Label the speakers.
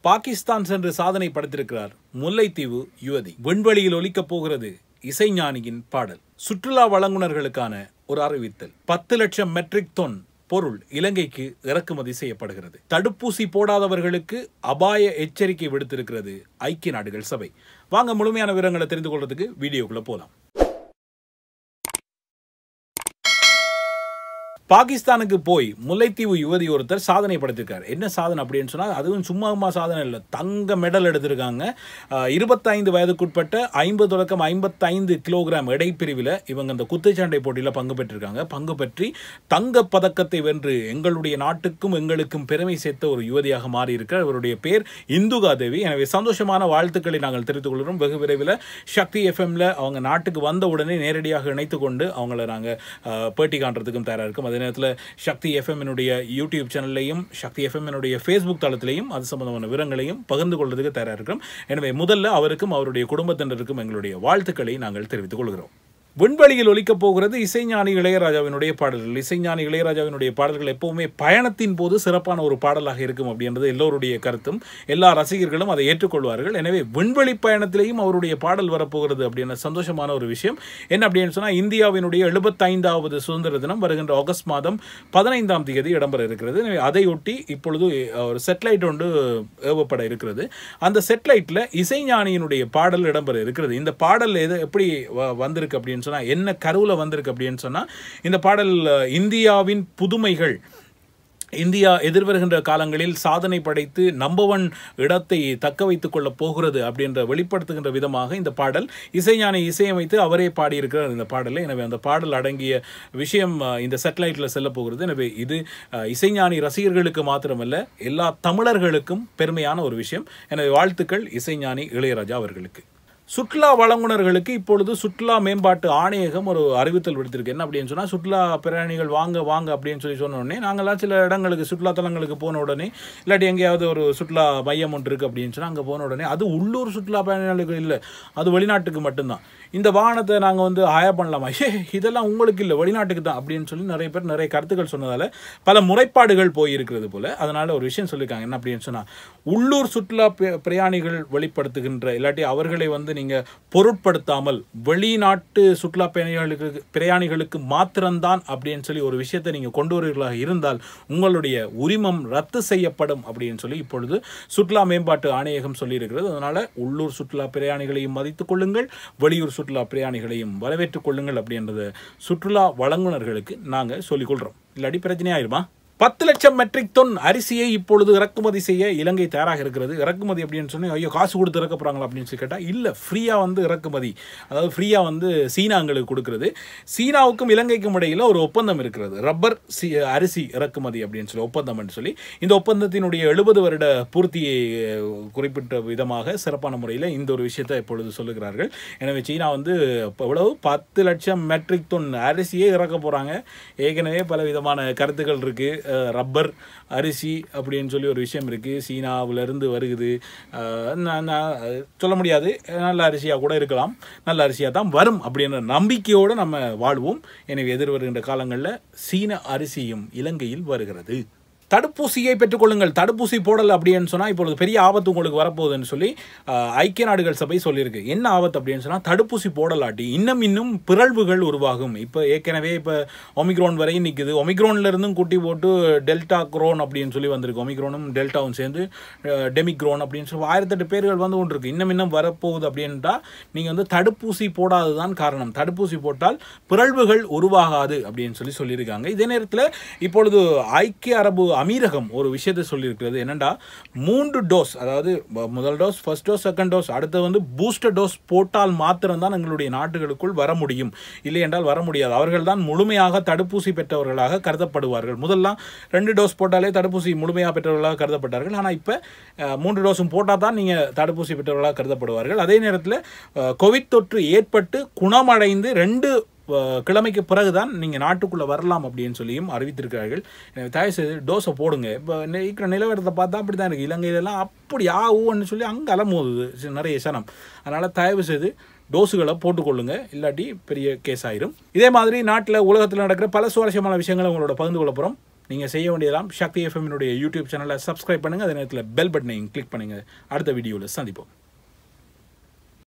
Speaker 1: பாகிஸ்தான் சென்று சாதனை படைத்திருக்கிறார் முல்லைத்தீவு யுவதி விண்வெளியில் ஒலிக்கப் போகிறது இசைஞானியின் பாடல் சுற்றுலா வழங்குனர்களுக்கான ஒரு அறிவித்தல் பத்து லட்சம் மெட்ரிக் தொன் பொருள் இலங்கைக்கு இறக்குமதி செய்யப்படுகிறது தடுப்பூசி போடாதவர்களுக்கு அபாய எச்சரிக்கை விடுத்திருக்கிறது ஐக்கிய நாடுகள் சபை வாங்க முழுமையான விவரங்களை தெரிந்து கொள்றதுக்கு வீடியோக்குள்ள போலாம் பாகிஸ்தானுக்கு போய் முல்லைத்தீவு யுவதி ஒருத்தர் சாதனை படைத்திருக்காரு என்ன சாதனை அப்படின்னு சொன்னால் அதுவும் சும்மா சாதனை இல்லை தங்க மெடல் எடுத்திருக்காங்க அஹ், இருபத்தைந்து வயதுக்குட்பட்ட ஐம்பது தொடக்கம் ஐம்பத்தைந்து கிலோகிராம் எடை பிரிவில் இவங்க இந்த குத்துச்சண்டை போட்டியில் பங்கு பெற்றிருக்காங்க பங்கு பெற்றி தங்க பதக்கத்தை வென்று எங்களுடைய நாட்டுக்கும் எங்களுக்கும் பெருமை சேர்த்த ஒரு யுவதியாக மாறி இருக்கிறார் இவருடைய பேர் இந்துகா தேவி எனவே சந்தோஷமான வாழ்த்துக்களை நாங்கள் தெரிவித்துக் கொள்கிறோம் வெகு விரைவில் சக்தி எஃப்எம்ல அவங்க நாட்டுக்கு வந்த உடனே நேரடியாக இணைத்து கொண்டு அவங்கள நாங்கள் பேட்டி காண்றதுக்கும் தயாராக இருக்கும் அதே நேரத்தில் சக்தி எஃப்எம்னுடைய யூடியூப் சேனல்லையும் சக்தி எஃப்எம்னுடைய ஃபேஸ்புக் தளத்திலையும் அது சம்பந்தமான விவரங்களையும் பகிர்ந்து கொள்வதற்கு தயாராக இருக்கிறோம் எனவே முதல்ல அவருக்கும் அவருடைய குடும்பத்தினருக்கும் எங்களுடைய வாழ்த்துக்களை நாங்கள் தெரிவித்துக் கொள்கிறோம் விண்வெளியில் ஒலிக்கப் போகிறது இசைஞானி இளையராஜாவினுடைய பாடல்கள் இசைஞானி இளையராஜாவினுடைய பாடல்கள் எப்பவுமே பயணத்தின் போது சிறப்பான ஒரு பாடலாக இருக்கும் அப்படின்றது எல்லோருடைய கருத்தும் எல்லா ரசிகர்களும் அதை ஏற்றுக்கொள்வார்கள் எனவே விண்வெளி பயணத்திலேயும் அவருடைய பாடல் வரப்போகிறது அப்படின்ற சந்தோஷமான ஒரு விஷயம் என்ன அப்படின்னு சொன்னால் இந்தியாவினுடைய எழுபத்தைந்தாவது சுதந்திர தினம் வருகின்ற ஆகஸ்ட் மாதம் பதினைந்தாம் தேதி இடம்பெற இருக்கிறது எனவே அதையொட்டி இப்பொழுது ஒரு செட்டலைட் ஒன்று ஏவப்பட இருக்கிறது அந்த செட்டலைட்டில் இசைஞானியினுடைய பாடல் இடம்பெற இருக்கிறது இந்த பாடல் எது எப்படி வ- வந்திருக்கு அப்படின்னு சொன்னால் என்ன கருவில் வந்திருக்கு அப்படின்னு சொன்னால் இந்த பாடல் அஹ், இந்தியாவின் புதுமைகள் இந்தியா எதிர்வருகின்ற காலங்களில் சாதனை படைத்து நம்பவன் இடத்தை தக்க வைத்துக் கொள்ளப் போகிறது அப்படின்ற வெளிப்படுத்துகின்ற விதமாக இந்த பாடல் இசைஞானி இசையமைத்து அவரே பாடியிருக்கிறார் இந்த பாடலை எனவே அந்த பாடல் அடங்கிய விஷயம் அஹ், இந்த சேட்டலைட்டில் செல்ல போகிறது எனவே இது அஹ், இசைஞானி ரசிகர்களுக்கு மாத்திரமல்ல எல்லா தமிழர்களுக்கும் பெருமையான ஒரு விஷயம் எனவே வாழ்த்துக்கள் இசைஞானி இளையராஜா அவர்களுக்கு சுற்றுலா வழங்குனர்களுக்கு இப்பொழுது சுற்றுலா மேம்பாட்டு ஆணையகம் ஒரு அறிவித்தல் விடுத்திருக்கு என்ன அப்படின்னு சொன்னால் சுற்றுலா பிரயாணிகள் வாங்க வாங்க அப்படின்னு சொல்லி சொன்ன உடனே நாங்கள்லாம் சில இடங்களுக்கு சுற்றுலா தலங்களுக்கு போன உடனே இல்லாட்டி எங்கேயாவது ஒரு சுற்றுலா மையம் ஒன்று இருக்குது அப்படின்னு சொன்னால் அங்கே போன உடனே அது உள்ளூர் சுற்றுலா பயணிகளுக்கு இல்லை அது வெளிநாட்டுக்கு மட்டும்தான் இந்த வாகனத்தை நாங்கள் வந்து ஹயா பண்ணலாமா ஏ இதெல்லாம் உங்களுக்கு இல்லை வெளிநாட்டுக்கு தான் அப்படின்னு சொல்லி நிறைய பேர் நிறைய கருத்துக்கள் சொன்னதால பல முறைப்பாடுகள் போயிருக்கிறது போல அதனால ஒரு விஷயம் சொல்லியிருக்காங்க என்ன அப்படின்னு சொன்னால் உள்ளூர் சுற்றுலா பி- பிரயாணிகள் வெளிப்படுத்துகின்ற இல்லாட்டி அவர்களை வந்து நீங்கள் பொருட்படுத்தாமல் வெளிநாட்டு சுற்றுலா பயணிகளுக்கு பிரயாணிகளுக்கு மாத்திரம்தான் அப்படின்னு சொல்லி ஒரு விஷயத்தை நீங்கள் கொண்டு வருவீர்களாக இருந்தால் உங்களுடைய உரிமம் ரத்து செய்யப்படும் அப்படின்னு சொல்லி இப்பொழுது சுற்றுலா மேம்பாட்டு ஆணையகம் சொல்லியிருக்கிறது அதனால உள்ளூர் சுற்றுலா பிரயாணிகளையும் மதித்துக் கொள்ளுங்கள் வெளியூர் சுற்றுலா பிரயாணிகளையும் வரவேற்றுக் கொள்ளுங்கள் அப்படின்றத சுற்றுலா வழங்குனர்களுக்கு நாங்கள் சொல்லிக்கொள்கிறோம் இல்லாட்டி பிரச்சனையாயிருமா பத்து லட்சம் மெட்ரிக் தொன் அரிசியை இப்பொழுது இறக்குமதி செய்ய இலங்கை தயாராக இருக்கிறது இறக்குமதி அப்படின்னு சொன்னி ஐயோ காசு கொடுத்து இறக்க போகிறாங்களா அப்படின்னு சொல்லி கேட்டால் இல்லை ஃப்ரீயாக வந்து இறக்குமதி அதாவது ஃப்ரீயாக வந்து சீனாங்களுக்கு கொடுக்கிறது சீனாவுக்கும் இலங்கைக்கும் இடையில் ஒரு ஒப்பந்தம் இருக்கிறது ரப்பர் சி அரிசி இறக்குமதி அப்படின்னு சொல்லி ஒப்பந்தம்னு சொல்லி இந்த ஒப்பந்தத்தினுடைய எழுபது வருட பூர்த்தியை அஹ், குறிப்பிட்ட விதமாக சிறப்பான முறையில் இந்த ஒரு விஷயத்தை இப்பொழுது சொல்லுகிறார்கள் எனவே சீனா வந்து இப்போ எவ்வளவு பத்து லட்சம் மெட்ரிக் தொன் அரிசியே இறக்க போகிறாங்க ஏற்கனவே பல விதமான கருத்துக்கள் இருக்குது ரப்பர் அரிசி அப்படின்னு சொல்லி ஒரு விஷயம் இருக்குது சீனாவிலிருந்து வருகுது அஹ், நான் நான் சொல்ல முடியாது நல்ல அரிசியாக கூட இருக்கலாம் நல்ல அரிசியாக தான் வரும் அப்படின்ற நம்பிக்கையோடு நம்ம வாழ்வோம் எனவே எதிர் வருகின்ற காலங்களில் சீன அரிசியும் இலங்கையில் வருகிறது தடுப்பூசியை பெற்றுக்கொள்ளுங்கள் தடுப்பூசி போடலை அப்படின்னு சொன்னால் இப்பொழுது பெரிய ஆபத்து உங்களுக்கு வரப்போகுதுன்னு சொல்லி அஹ், ஐக்கிய நாடுகள் சபை சொல்லியிருக்கு என்ன ஆபத்து அப்படின்னு சொன்னால் தடுப்பூசி போடலாட்டி இன்னும் இன்னும் பிறழ்வுகள் உருவாகும் இப்போ ஏற்கனவே இப்போ ஒமிக்ரோன் வரை நிற்குது ஒமிக்ரோன்ல இருந்தும் குட்டி போட்டு டெல்டா குரோன் அப்படின்னு சொல்லி வந்திருக்கு ஒமிக்ரோனும் டெல்டாவும் சேர்ந்து அஹ், டெமிக்ரோன் அப்படின்னு சொல்லி ஆயிரத்தெட்டு பேர்கள் வந்து கொண்டு இருக்கு இன்னும் இன்னும் வரப்போகுது அப்படின்ட்டா நீங்கள் வந்து தடுப்பூசி போடாததான் காரணம் தடுப்பூசி போட்டால் பிறழ்வுகள் உருவாகாது அப்படின்னு சொல்லி சொல்லியிருக்காங்க இதே நேரத்தில் இப்பொழுது ஐக்கிய அரபு அமீரகம் ஒரு விஷயத்தை சொல்லியிருக்கிறது என்னண்டா மூன்று டோஸ் அதாவது ம- முதல் dose first dose second dose அடுத்து வந்து பூஸ்டர் டோஸ் போட்டால் மாத்திரம்தான் எங்களுடைய நாட்டுகளுக்குள் வர முடியும் இல்லை என்றால் வர முடியாது அவர்கள் தான் முழுமையாக தடுப்பூசி பெற்றவர்களாக கருதப்படுவார்கள் முதல்லாம் ரெண்டு டோஸ் போட்டாலே தடுப்பூசி முழுமையாக பெற்றவர்களாக கருதப்பட்டார்கள் ஆனால் இப்போ மூன்று டோஸும் போட்டால் தான் நீங்கள் தடுப்பூசி பெற்றவர்களாக கருதப்படுவார்கள் அதே நேரத்தில் கோவிட் தொற்று ஏற்பட்டு குணமடைந்து ரெண்டு அஹ், கிழமைக்கு பிறகுதான் நீங்கள் நாட்டுக்குள்ளே வரலாம் அப்படின்னு சொல்லியும் அறிவித்திருக்கிறார்கள் எனவே தயவு செய்து டோஸை போடுங்க இப்போ இருக்கிற நிலவரத்தை பார்த்தா அப்படி தான் இருக்குது இலங்கையிலலாம் அப்படி ஆ ஊன்னு சொல்லி அங்கே அலமோதுது சி- நிறைய சனம் அதனால் தயவு செய்து டோஸுகளை போட்டுக்கொள்ளுங்க இல்லாட்டி பெரிய கேஸ் ஆயிரும் இதே மாதிரி நாட்டில் உலகத்தில் நடக்கிற பல சுவாரஸ்யமான விஷயங்களை உங்களோட பகிர்ந்து கொள்ள போகிறோம் நீங்கள் செய்ய வேண்டியதெல்லாம் சக்தி எஃப்எம்னுடைய யூடியூப் சேனலை சப்ஸ்கிரைப் பண்ணுங்கள் அதே நேரத்தில் பெல் பட்டனையும் கிளிக் பண்ணுங்கள் அடுத்த வீடியோவில் சந்திப்போம்